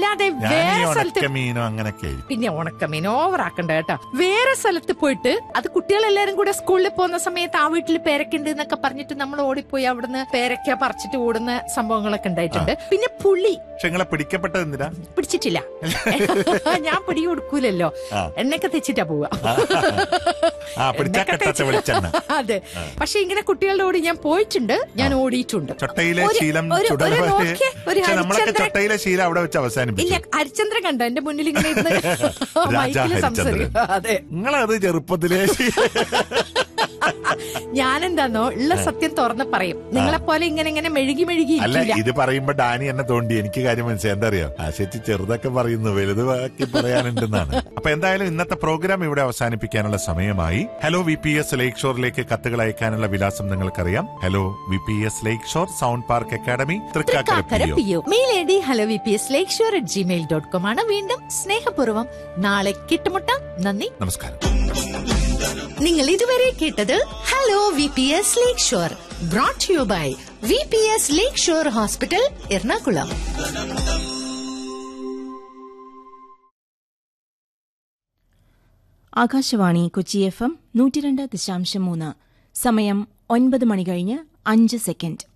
അല്ലാതെ ഞാൻ വേറെ ഈ സ്ഥലത്ത് ഉണക്കമീനോ അങ്ങനൊക്കെ ആയിരിക്കും പിന്നെ ഉണക്കമീൻ ഓവറാക്കണ്ട കേട്ടോ വേറെ സ്ഥലത്ത് പോയിട്ട് അത് കുട്ടികളെല്ലാരും കൂടെ സ്കൂളിൽ പോകുന്ന സമയത്ത് ആ വീട്ടിൽ പേരക്കുണ്ട് എന്നൊക്കെ പറഞ്ഞിട്ട് നമ്മൾ ഓടിപ്പോയി അവിടുന്ന് പേരക്ക പറിച്ചിട്ട് ഓടുന്ന സംഭവങ്ങളൊക്കെ ഉണ്ടായിട്ടുണ്ട് പിന്നെ പുളി പക്ഷെ നിങ്ങളെ പിടിക്കപ്പെട്ടത് എന്തിനാ പിടിച്ചിട്ടില്ല ഞാൻ പിടി കൊടുക്കൂലല്ലോ ആ. എണ്ണയൊക്കെ തെച്ചിട്ടാ പോവുക ആ പിടിച്ചാ എണ്ണയൊക്കെ കെട്ടാത്ത തേച്ച് വെളിച്ചെണ്ണ അതെ പക്ഷെ ഇങ്ങനെ കുട്ടികളുടെ കൂടെ ഞാൻ പോയിട്ടുണ്ട് ഞാൻ ഓടിയിട്ടുണ്ട് ചൊട്ടയിലെ ഒരു- ശീലം ഒരു- ചുടല ഒരു പോലെ നോക്കിയേ, ഒരു പക്ഷെ നമ്മളൊക്കെ ഹരിചന്ദ്രൻ- ചൊട്ടയിലെ ശീലം അവിടെ വെച്ച് ഇല്ല അവസാനിപ്പിച്ചു ഹരിചന്ദ്രൻ കണ്ടോ എന്റെ മുന്നിൽ ഇങ്ങനെ ഇരുന്ന് രാജാ മൈക്കിൽ ഹരിചന്ദ്രൻ. സംസാരിക്കും അതെ നിങ്ങളത് ചെറുപ്പത്തിലേ ഞാനെന്താന്നോ ഉള്ള സത്യം തുറന്ന് പറയും നിങ്ങളെ പോലെ ഇങ്ങനെ ഇങ്ങനെ മെഴുകി മെഴുകി അല്ല ഇരിക്കില്ല ഇത് പറയുമ്പോ ഡാനി എന്നെ തോണ്ടി എനിക്ക് കാര്യം മനസ്സിലായി എന്താ അറിയാം ആശേച്ചി ചെറുതൊക്കെ പറയുന്നു വലുത് ബാക്കി പറയാനുണ്ടെന്നാണ് അപ്പൊ എന്തായാലും ഇന്നത്തെ പ്രോഗ്രാം ഇവിടെ അവസാനിപ്പിക്കാനുള്ള സമയമായി hello V P S lake ഷോറിലേക്ക് കത്തുകൾ അയക്കാനുള്ള വിലാസം നിങ്ങൾക്കറിയാം hello V P S lake shore sound park academy Thrikkakara Thrikkakara PO. P O mail I D hello V P S lake shore at gmail dot com ആണ് വീണ്ടും സ്നേഹപൂർവ്വം നാളെ കിട്ടുമുട്ടാം നന്ദി നമസ്കാരം നിങ്ങൾ ഇതുവരെ കേട്ടത് hello V P S lake shore brought you by V P S lake shore hospital Ernakulam Akashvani Kochi F M നൂറ്റിരണ്ട് ദശാംശം മൂന്ന് സമയം ഒൻപത് മണി കഴിഞ്ഞ് അഞ്ച് സെക്കൻഡ്